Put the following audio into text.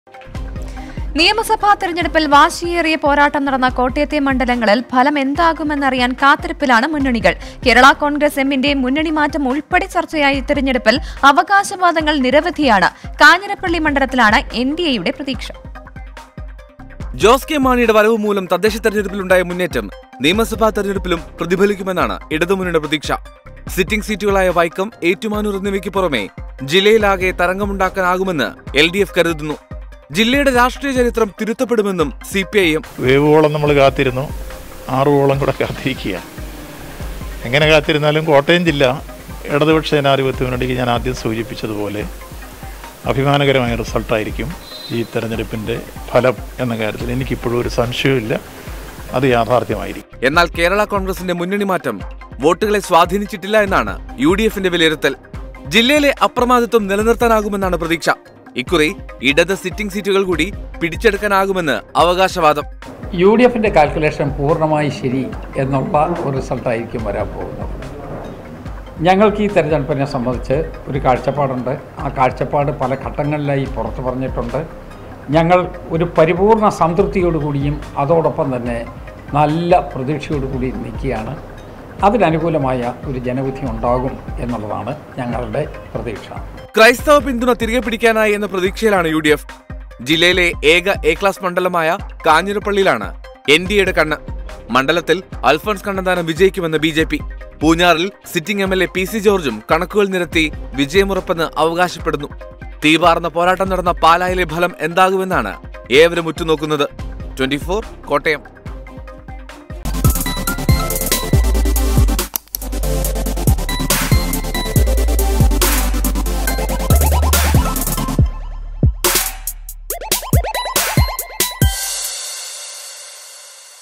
നിയമസഭാ തെരഞ്ഞെടുപ്പിൽ വാശിയേറിയ പോരാട്ടം നടന്ന കോട്ടയത്തെ മണ്ഡലങ്ങളിൽ ഫലം എന്താകുമെന്നറിയാൻ കാത്തിരിപ്പിലാണ് മുന്നണികൾ കേരള കോൺഗ്രസ് എമ്മിന്റെ മുന്നണി മാറ്റം ഉൾപ്പെടെ ചർച്ചയായ തെരഞ്ഞെടുപ്പിൽ അവകാശവാദങ്ങൾ നിരവധിയാണ് കാഞ്ഞിരപ്പള്ളി മണ്ഡലത്തിലാണ് എൻ ഡി എയുടെ പ്രതീക്ഷ ജോസ് കെ മാണിയുടെ വരവ് മൂലം തദ്ദേശ തെരഞ്ഞെടുപ്പിലുണ്ടായ മുന്നേറ്റം നിയമസഭാ തെരഞ്ഞെടുപ്പിലും പ്രതിഫലിക്കുമെന്നാണ് ഇടതുമുന്നണിയുടെ പ്രതീക്ഷ സിറ്റിംഗ് സീറ്റുകളായ വൈക്കം ഏറ്റുമാനൂർ എന്നിവയ്ക്ക് പുറമെ ജില്ലയിലാകെ തരംഗമുണ്ടാക്കാനാകുമെന്ന് എൽ ഡി എഫ് കരുതുന്നു ജില്ലയുടെ രാഷ്ട്രീയ ചരിത്രം തിരുത്തപ്പെടുമെന്നും സി പി ഐ എം വേവുവോളം നമ്മൾ കാത്തിരുന്നു ആറുവോളം കൂടെ കാത്തിരിക്കുക എങ്ങനെ കാത്തിരുന്നാലും കോട്ടയം ജില്ല ഇടതുപക്ഷ ജനാധിപത്യ മുന്നണിക്ക് ഞാൻ ആദ്യം സൂചിപ്പിച്ചതുപോലെ അഭിമാനകരമായ റിസൾട്ടായിരിക്കും ഈ തെരഞ്ഞെടുപ്പിൻ്റെ ഫലം എന്ന കാര്യത്തിൽ എനിക്കിപ്പോഴും ഒരു സംശയവുമില്ല അത് യാഥാർത്ഥ്യമായിരിക്കും എന്നാൽ കേരള കോൺഗ്രസിന്റെ മുന്നണി മാറ്റം വോട്ടുകളെ സ്വാധീനിച്ചിട്ടില്ല എന്നാണ് യു ഡി എഫിന്റെ വിലയിരുത്തൽ ജില്ലയിലെ അപ്രമാദിത്വം നിലനിർത്താനാകുമെന്നാണ് പ്രതീക്ഷ ഇക്കുറി ഇടത് സിറ്റിംഗ് സീറ്റുകൾ കൂടി പിടിച്ചെടുക്കാനാകുമെന്ന് അവകാശവാദം യു ഡി എഫിൻ്റെ കാൽക്കുലേഷൻ പൂർണ്ണമായി ശരി എന്നുള്ള ഒരു റിസൾട്ടായിരിക്കും വരാൻ പോകുന്നത് ഞങ്ങൾക്ക് ഈ തെരഞ്ഞെടുപ്പിനെ സംബന്ധിച്ച് ഒരു കാഴ്ചപ്പാടുണ്ട് ആ കാഴ്ചപ്പാട് പല ഘട്ടങ്ങളിലായി പുറത്തു പറഞ്ഞിട്ടുണ്ട് ഞങ്ങൾ ഒരു പരിപൂർണ സംതൃപ്തിയോടുകൂടിയും അതോടൊപ്പം തന്നെ നല്ല പ്രതീക്ഷയോടുകൂടി നിൽക്കുകയാണ് അതിനനുകൂലമായ ഒരു ജനവിധി ഉണ്ടാകും എന്നുള്ളതാണ് ഞങ്ങളുടെ പ്രതീക്ഷ ക്രൈസ്തവ പിന്തുണ തിരികെ പിടിക്കാനായി എന്ന പ്രതീക്ഷയിലാണ് യു ഡി എഫ് ജില്ലയിലെ ഏക എ ക്ലാസ് മണ്ഡലമായ കാഞ്ഞിരപ്പള്ളിയിലാണ് എൻ ഡി എയുടെ കണ്ണ് മണ്ഡലത്തിൽ അൽഫോൺസ് കണ്ണന്താനം വിജയിക്കുമെന്ന് ബി ജെ പി പൂഞ്ഞാറിൽ sitting M L A P C ജോർജും കണക്കുകൾ നിരത്തി വിജയമുറപ്പെന്ന് അവകാശപ്പെടുന്നു തീവാർന്ന പോരാട്ടം നടന്ന പാലായിലെ ഫലം എന്താകുമെന്നാണ് ഏവരും ഉറ്റുനോക്കുന്നത് ട്വന്റി കോട്ടയം